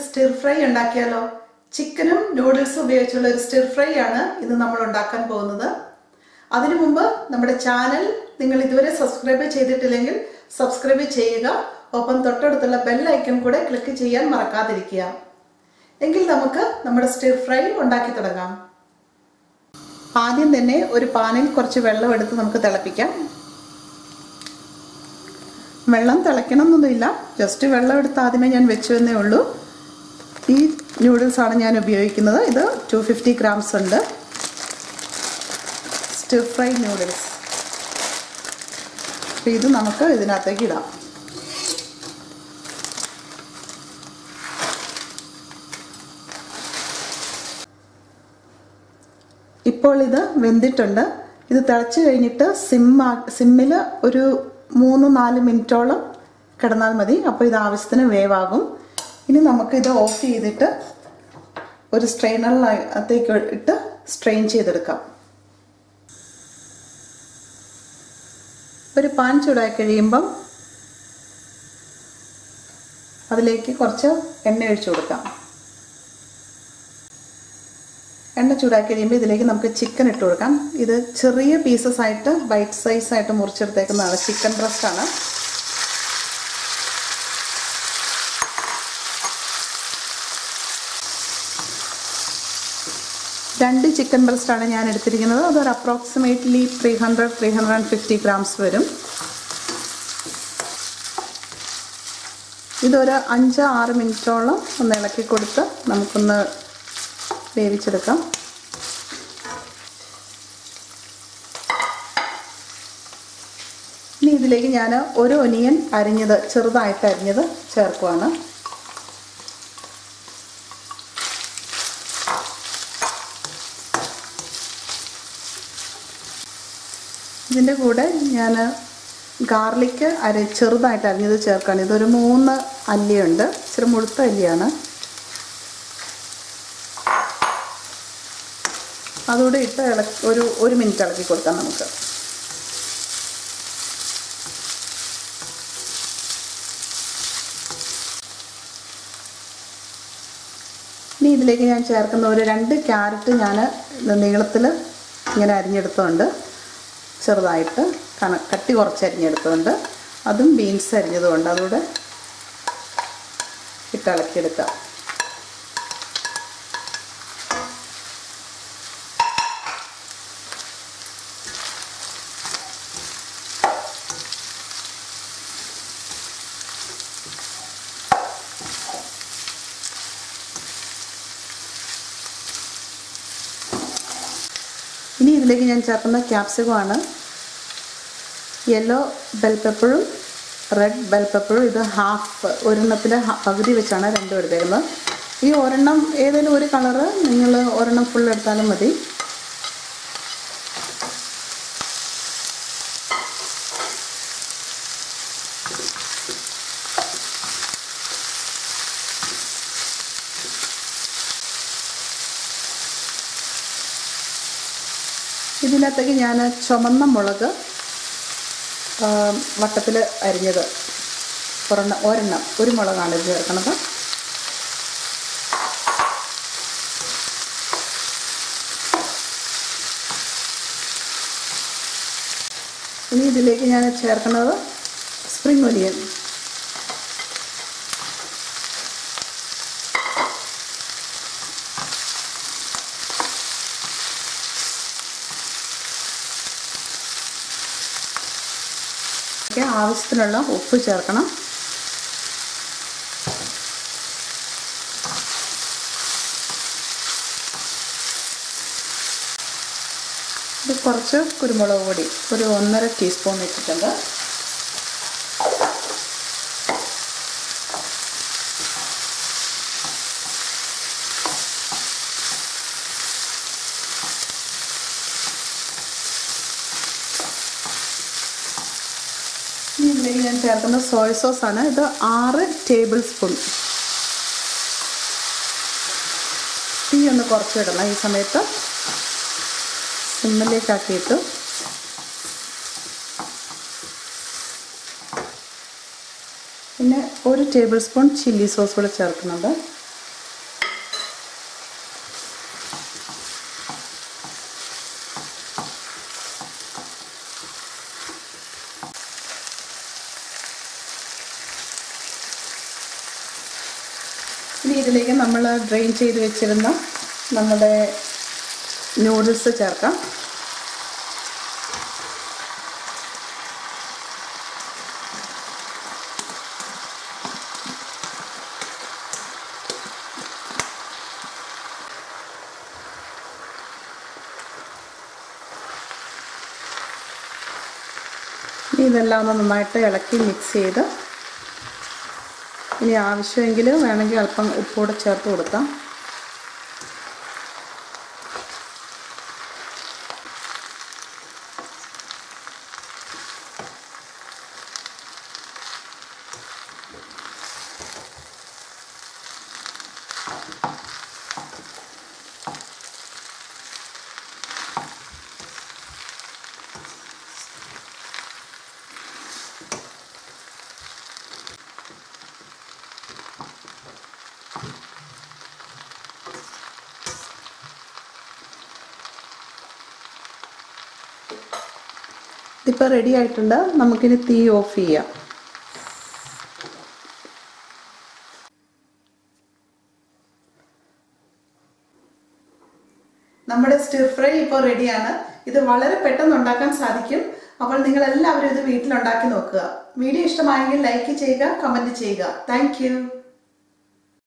stir fry ഉണ്ടാക്കിയാലോ ചിക്കനും നൂഡിൽസും ഉപയോഗിച്ചുള്ള ഒരു സ്റ്റിർ ഫ്രൈ ആണ് ഇന്ന് നമ്മൾ ഉണ്ടാക്കാൻ പോകുന്നത് അതിനു മുമ്പ് നമ്മുടെ ചാനൽ നിങ്ങൾ ഇതുവരെ സബ്സ്ക്രൈബ് ചെയ്തിട്ടില്ലെങ്കിൽ സബ്സ്ക്രൈബ് ചെയ്യുക ഒപ്പം തൊട്ടടുത്തുള്ള ബെൽ ഐക്കൺ കൂടെ ക്ലിക്ക് ചെയ്യാൻ മറക്കാതിരിക്കുക എങ്കിൽ നമുക്ക് നമ്മുടെ സ്റ്റിർ ഫ്രൈ ഉണ്ടാക്കി തുടങ്ങാം ആദ്യം തന്നെ ഒരു പാനിൽ കുറച്ച് വെള്ളം എടുത്ത് നമുക്ക് തിളപ്പിക്കാം വെള്ളം തിളയ്ക്കണമെന്നൊന്നുമില്ല ജസ്റ്റ് വെള്ളം എടുത്ത് ആദ്യമേ ഞാൻ വെച്ചു എന്നേ ഉള്ളൂ ഈ നൂഡിൽസ് ആണ് ഞാൻ ഉപയോഗിക്കുന്നത് ഇത് ടു ഫിഫ്റ്റി ഗ്രാംസ് ഉണ്ട് സ്റ്റിർ ഫ്രൈ നൂഡിൽസ് അപ്പോൾ ഇത് നമുക്ക് ഇതിനകത്തേക്ക് ഇടാം ഇപ്പോൾ ഇത് വെന്തിട്ടുണ്ട് ഇത് തിളച്ച് കഴിഞ്ഞിട്ട് സിമ്മ സിമ്മിൽ ഒരു മൂന്ന് നാല് മിനിറ്റോളം കിടന്നാൽ മതി അപ്പോൾ ഇത് ആവശ്യത്തിന് വേവാകും ഇനി നമുക്ക് ഇത് ഓഫ് ചെയ്തിട്ട് ഒരു സ്ട്രെയിനറിനകത്തേക്ക് ഇട്ട് സ്ട്രെയിൻ ചെയ്തെടുക്കാം ഒരു പാൻ ചൂടായി കഴിയുമ്പം അതിലേക്ക് കുറച്ച് എണ്ണ ഒഴിച്ചു കൊടുക്കാം എണ്ണ ചൂടാക്കി കഴിയുമ്പോൾ ഇതിലേക്ക് നമുക്ക് ചിക്കൻ ഇട്ട് കൊടുക്കാം ഇത് ചെറിയ പീസസ് ആയിട്ട് ബൈറ്റ് സൈസ് ആയിട്ട് മുറിച്ചെടുത്തേക്കുന്നതാണ് ചിക്കൻ ബ്രസ്റ്റ് ആണ് രണ്ട് ചിക്കൻ ബ്രസ്റ്റ് ആണ് ഞാൻ എടുത്തിരിക്കുന്നത് അതൊരു approximately three hundred three hundred and fifty grams വരും ഇതൊരു അഞ്ച് ആറ് മിനിറ്റോളം ഒന്ന് ഇളക്കി കൊടുത്ത് നമുക്കൊന്ന് വേവിച്ചെടുക്കാം ഇനി ഇതിലേക്ക് ഞാൻ ഒരു ഒനിയൻ അരിഞ്ഞത് ചെറുതായിട്ട് അരിഞ്ഞത് ചേർക്കുവാണ് ഇതിൻ്റെ കൂടെ ഞാൻ ഗാർലിക്ക് അര ചെറുതായിട്ട് അരിഞ്ഞത് ചേർക്കുകയാണ് ഇതൊരു മൂന്ന് അല്ലിയുണ്ട് ഇച്ചിരി മുഴുത്ത അല്ലിയാണ് അതുകൂടെ ഇട്ട് ഇളക്കി ഒരു ഒരു മിനിറ്റ് ഇളക്കി കൊടുക്കാം നമുക്ക് ഇനി ഇതിലേക്ക് ഞാൻ ചേർക്കുന്ന ഒരു രണ്ട് ക്യാരറ്റ് ഞാൻ നീളത്തിൽ ഇങ്ങനെ അരിഞ്ഞെടുത്തുകൊണ്ട് ചെറുതായിട്ട് കന കട്ടി കുറച്ച് അരിഞ്ഞെടുത്തുകൊണ്ട് അതും ബീൻസ് അരിഞ്ഞതുകൊണ്ട് അതുകൂടെ ഇട്ടിളക്കിയെടുക്കാം ഇനി ഇതിലേക്ക് ഞാൻ ചേർക്കുന്ന ക്യാപ്സിക്കമാണ് യെല്ലോ ബെൽ പെപ്പറും റെഡ് ബെൽ പെപ്പറും ഇത് ഹാഫ് ഒരെണ്ണത്തിൽ പകുതി വെച്ചാണ് രണ്ടും എടുത്തേക്കുന്നത് ഈ ഒരെണ്ണം ഏതെങ്കിലും ഒരു കളറ് നിങ്ങൾ ഒരെണ്ണം ഫുൾ എടുത്താലും മതി ഇതിനകത്തേക്ക് ഞാൻ ചുമന്ന മുളക് വട്ടത്തിൽ അരിഞ്ഞത് ഒരെണ്ണം ഒരെണ്ണം ഒരു മുളകാണ് ഇത് ചേർക്കണത് ഇനി ഇതിലേക്ക് ഞാൻ ചേർക്കുന്നത് സ്പ്രിംഗ് ഒനിയൻ ആവശ്യത്തിനുള്ള ഉപ്പ് ചേർക്കണം ഇത് കുറച്ച് കുരുമുളക് പൊടി ഒരു ഒന്നര ടീസ്പൂൺ ഇട്ടിട്ടുണ്ട് ഇനി ഇതിലേക്ക് ഞാൻ ചേർക്കുന്ന സോയ സോസ് ആണ് ഇത് ആറ് ടേബിൾ സ്പൂൺ തീ ഒന്ന് കുറച്ചിടണം ഈ സമയത്ത് സിമ്മിലേക്കാക്കിയിട്ട് പിന്നെ ഒരു ടേബിൾ സ്പൂൺ ചില്ലി സോസ് കൂടെ ചേർക്കുന്നുണ്ട് ഇനി ഇതിലേക്ക് നമ്മൾ ഡ്രെയിൻ ചെയ്ത് വെച്ചിരുന്ന നമ്മുടെ നൂഡിൽസ് ചേർക്കാം ഇനി ഇതെല്ലാം ഒന്ന് നന്നായിട്ട് ഇളക്കി മിക്സ് ചെയ്ത് ഇനി ആവശ്യമെങ്കിൽ വേണമെങ്കിൽ അല്പം ഉപ്പൂടെ ചേർത്ത് കൊടുക്കാം ഇതിപ്പോൾ റെഡി ആയിട്ടുണ്ട് നമുക്കിനി തീ ഓഫ് ചെയ്യാം നമ്മുടെ സ്റ്റിർ ഫ്രൈ ഇപ്പോൾ റെഡിയാണ് ഇത് വളരെ പെട്ടെന്ന് ഉണ്ടാക്കാൻ സാധിക്കും അപ്പോൾ നിങ്ങൾ എല്ലാവരും ഇത് വീട്ടിൽ ഉണ്ടാക്കി നോക്കുക വീഡിയോ ഇഷ്ടമായെങ്കിൽ ലൈക്ക് ചെയ്യുക കമൻറ്റ് ചെയ്യുക താങ്ക്